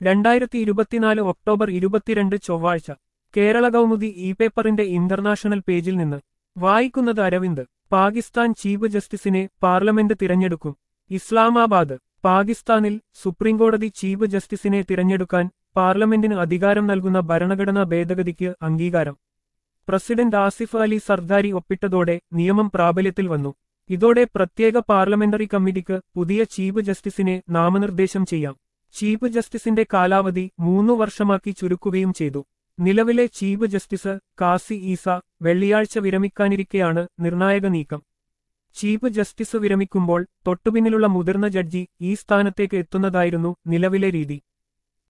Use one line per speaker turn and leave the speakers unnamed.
രണ്ടായിരത്തി ഇരുപത്തിനാല് ഒക്ടോബർ ഇരുപത്തിരണ്ട് ചൊവ്വാഴ്ച കേരള കൗമുദി ഇ പേപ്പറിന്റെ ഇന്റർനാഷണൽ പേജിൽ നിന്ന് വായിക്കുന്നത് അരവിന്ദ് പാകിസ്ഥാൻ ചീഫ് ജസ്റ്റിസിനെ പാർലമെന്റ് തിരഞ്ഞെടുക്കും ഇസ്ലാമാബാദ് പാകിസ്ഥാനിൽ സുപ്രീംകോടതി ചീഫ് ജസ്റ്റിസിനെ തിരഞ്ഞെടുക്കാൻ പാർലമെന്റിന് അധികാരം നൽകുന്ന ഭരണഘടനാ ഭേദഗതിക്ക് അംഗീകാരം പ്രസിഡന്റ് ആസിഫ് അലി സർദാരി ഒപ്പിട്ടതോടെ നിയമം പ്രാബല്യത്തിൽ വന്നു ഇതോടെ പ്രത്യേക പാർലമെന്ററി കമ്മിറ്റിക്ക് പുതിയ ചീഫ് ജസ്റ്റിസിനെ നാമനിർദ്ദേശം ചെയ്യാം ചീഫ് ജസ്റ്റിസിന്റെ കാലാവധി മൂന്നു വർഷമാക്കി ചുരുക്കുകയും ചെയ്തു നിലവിലെ ചീഫ് ജസ്റ്റിസ് കാസി ഈസ വെള്ളിയാഴ്ച വിരമിക്കാനിരിക്കെയാണ് നിർണായക നീക്കം ചീഫ് ജസ്റ്റിസ് വിരമിക്കുമ്പോൾ തൊട്ടുപിന്നിലുള്ള മുതിർന്ന ജഡ്ജി ഈ സ്ഥാനത്തേക്ക് എത്തുന്നതായിരുന്നു നിലവിലെ രീതി